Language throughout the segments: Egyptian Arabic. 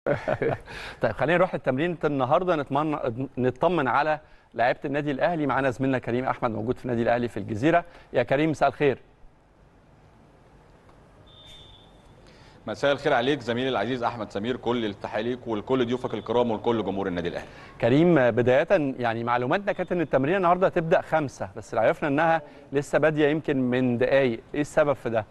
طيب خلينا نروح للتمرين النهارده نطمن نطمن على لعيبه النادي الاهلي معانا زميلنا كريم احمد موجود في النادي الاهلي في الجزيره يا كريم مساء الخير مساء الخير عليك زميلي العزيز احمد سمير كل التحيه ليك ولكل ضيوفك الكرام ولكل جمهور النادي الاهلي كريم بدايه يعني معلوماتنا كانت ان التمرين النهارده هتبدا خمسة بس عرفنا انها لسه باديه يمكن من دقائق ايه السبب في ده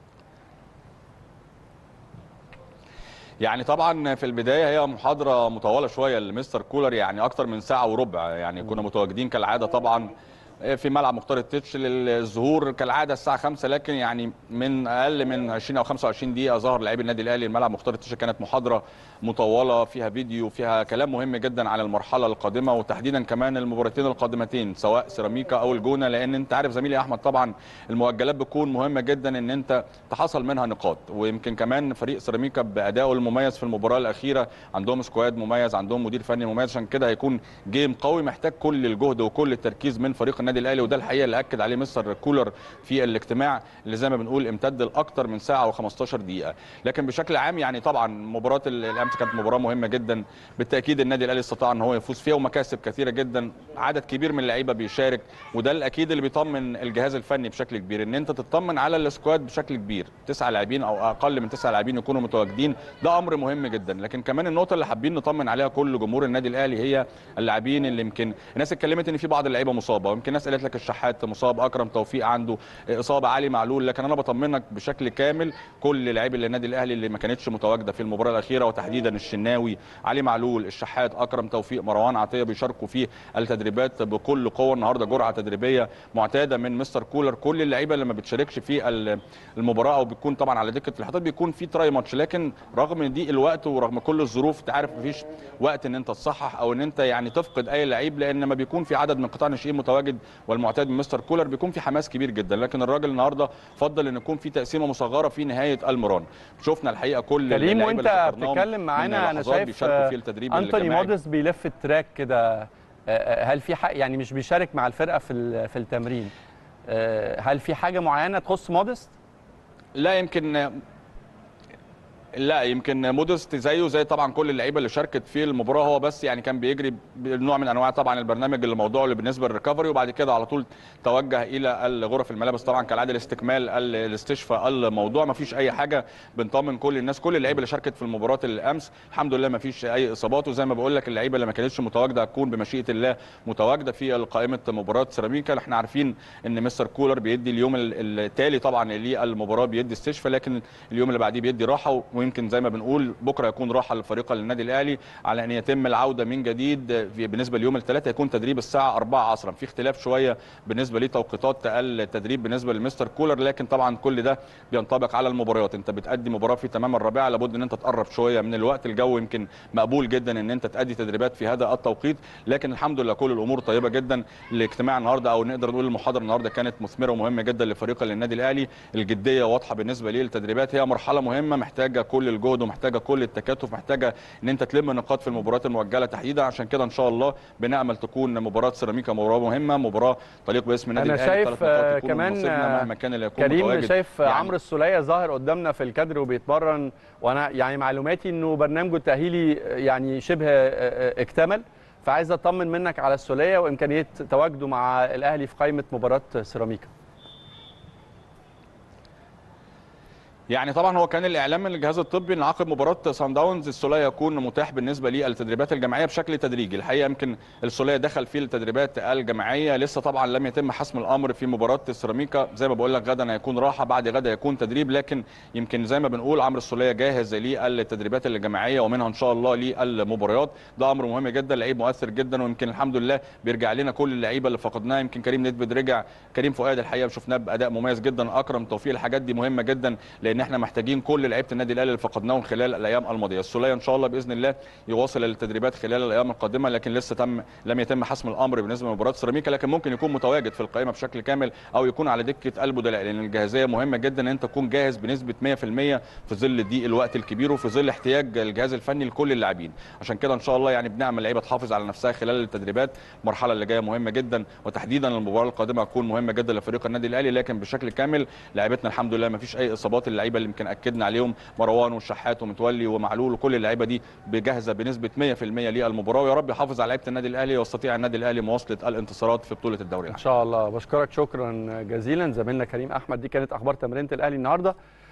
يعني طبعا في البدايه هي محاضره مطوله شويه لمستر كولر يعني اكتر من ساعه وربع يعني كنا متواجدين كالعاده طبعا في ملعب مختار التتش للظهور كالعاده الساعه 5 لكن يعني من اقل من 20 او 25 دقيقه ظهر لاعبي النادي الاهلي الملعب مختار التتش كانت محاضره مطوله فيها فيديو فيها كلام مهم جدا عن المرحله القادمه وتحديدا كمان المباراتين القادمتين سواء سيراميكا او الجونه لان انت عارف زميلي احمد طبعا المؤجلات بتكون مهمه جدا ان انت تحصل منها نقاط ويمكن كمان فريق سيراميكا بادائه المميز في المباراه الاخيره عندهم سكواد مميز عندهم مدير فني مميز عشان كده هيكون جيم قوي محتاج كل الجهد وكل التركيز من فريق النادي الاهلي وده الحقيقه اللي اكد عليه مستر كولر في الاجتماع اللي زي ما بنقول امتد لاكثر من ساعه و15 دقيقه لكن بشكل عام يعني طبعا مباراه الامس كانت مباراه مهمه جدا بالتاكيد النادي الاهلي استطاع ان هو يفوز فيها ومكاسب كثيره جدا عدد كبير من اللعيبه بيشارك وده الاكيد اللي بيطمن الجهاز الفني بشكل كبير ان انت تطمن على السكواد بشكل كبير تسعه لاعبين او اقل من تسعه لاعبين يكونوا متواجدين ده امر مهم جدا لكن كمان النقطه اللي حابين نطمن عليها كل جمهور النادي الاهلي هي اللاعبين اللي يمكن الناس اتكلمت ان في بعض اللعيبه مصابه ويمكن ناس قالت لك الشحات مصاب اكرم توفيق عنده اصابه علي معلول لكن انا بطمنك بشكل كامل كل لاعبي النادي الاهلي اللي ما كانتش متواجده في المباراه الاخيره وتحديدا الشناوي علي معلول الشحات اكرم توفيق مروان عطيه بيشاركوا في التدريبات بكل قوه النهارده جرعه تدريبيه معتاده من مستر كولر كل اللعيبه اللي ما بتشاركش في المباراه او بتكون طبعا على دكه الاحتياط بيكون في تراي ماتش لكن رغم ضيق الوقت ورغم كل الظروف انت عارف مفيش وقت ان انت تصحح او ان انت يعني تفقد اي لعيب لان ما بيكون في عدد من قطاع الناشئين متواجد والمعتاد من مستر كولر بيكون في حماس كبير جدا لكن الراجل النهارده فضل ان يكون في تقسيمه مصغره في نهايه المران شفنا الحقيقه كل كريم وانت بتتكلم معانا انا شايف في التدريب انتوني موديس بيلف التراك كده هل في حق يعني مش بيشارك مع الفرقه في في التمرين هل في حاجه معينه تخص موديست لا يمكن لا يمكن مودست زيه زي طبعا كل اللعيبه اللي شاركت في المباراه هو بس يعني كان بيجري بنوع من انواع طبعا البرنامج اللي موضوعه اللي بالنسبه للريكفري وبعد كده على طول توجه الى غرف الملابس طبعا كالعاده لاستكمال الاستشفاء الموضوع ما فيش اي حاجه بنطمن كل الناس كل اللعيبه اللي شاركت في المباراه الامس الحمد لله ما فيش اي اصابات وزي ما بقول لك اللعيبه اللي ما كانتش متواجده هتكون بمشيئه الله متواجده في قائمه مباراه سيراميكا احنا عارفين ان مستر كولر بيدي اليوم التالي طبعا للمباراه بيدي استشفاء لكن اليوم اللي بعديه بيدي راحه ويمكن زي ما بنقول بكره يكون راحه للفريق النادي الاهلي على ان يتم العوده من جديد بالنسبه ليوم الثلاثاء يكون تدريب الساعه 4 عصرا في اختلاف شويه بالنسبه لتوقيتات التدريب بالنسبه لمستر كولر لكن طبعا كل ده بينطبق على المباريات انت بتادي مباراه في تمام الرابعه لابد ان انت تقرب شويه من الوقت الجو يمكن مقبول جدا ان انت تادي تدريبات في هذا التوقيت لكن الحمد لله كل الامور طيبه جدا الاجتماع النهارده او نقدر نقول المحاضره النهارده كانت مثمره ومهمه جدا لفريق النادي الاهلي الجديه واضحه بالنسبه للتدريبات هي مرحله مهمه محتاجه كل الجهد ومحتاجه كل التكاتف محتاجه ان انت تلم نقاط في المباريات المؤجله تحديدا عشان كده ان شاء الله بنامل تكون مباراه سيراميكا مباراه مهمه مباراه تليق باسم النادي انا الاهلي شايف كمان مهما كان اللي يكون كريم متواجد. شايف يعني عمرو السوليه ظاهر قدامنا في الكادر وبيتمرن وانا يعني معلوماتي انه برنامجه التاهيلي يعني شبه اكتمل فعايز اطمن منك على السوليه وامكانيه تواجده مع الاهلي في قائمه مباراه سيراميكا يعني طبعا هو كان الاعلام من الجهاز الطبي ان عقب مباراه سان داونز السوليه يكون متاح بالنسبه للتدريبات الجماعيه بشكل تدريجي الحقيقه يمكن السوليه دخل في التدريبات الجماعيه لسه طبعا لم يتم حسم الامر في مباراه سيراميكا زي ما بقول لك غدا هيكون راحه بعد غدا يكون تدريب لكن يمكن زي ما بنقول عمرو السوليه جاهز للتدريبات الجماعيه ومنها ان شاء الله للمباريات ده امر مهم جدا لعيب مؤثر جدا ويمكن الحمد لله بيرجع لنا كل اللعيبه اللي فقدناها يمكن كريم ندفد رجع كريم فؤاد الحقيقه شفناه باداء مميز جدا اكرم توفيق الحاجات دي مهمه جدا لان احنا محتاجين كل لعيبه النادي الاهلي اللي فقدناهم خلال الايام الماضيه السوليه ان شاء الله باذن الله يواصل التدريبات خلال الايام القادمه لكن لسه تم لم يتم حسم الامر بالنسبه لمباراه سيراميكا لكن ممكن يكون متواجد في القائمه بشكل كامل او يكون على دكه البدلاء لان الجاهزيه مهمه جدا ان انت تكون جاهز بنسبه 100% في ظل ضيق الوقت الكبير وفي ظل احتياج الجهاز الفني لكل اللاعبين عشان كده ان شاء الله يعني بنعمل لعيبه تحافظ على نفسها خلال التدريبات المرحله اللي جايه مهمه جدا وتحديدا المباراه القادمه هتكون مهمه جدا لفريق النادي الاهلي لكن بشكل كامل لعيبتنا الحمد لله ما فيش اي اصابات اللعيبه اللعيبه اللي يمكن اكدنا عليهم مروان والشحات ومتولي ومعلول وكل اللعيبه دي جاهزه بنسبه 100% للمباراه ويا رب يحافظ على لعيبه النادي الاهلي ويستطيع النادي الاهلي مواصله الانتصارات في بطوله الدوري ان العام شاء الله بشكرك شكرا جزيلا زميلنا كريم احمد دي كانت اخبار تمرينه الاهلي النهارده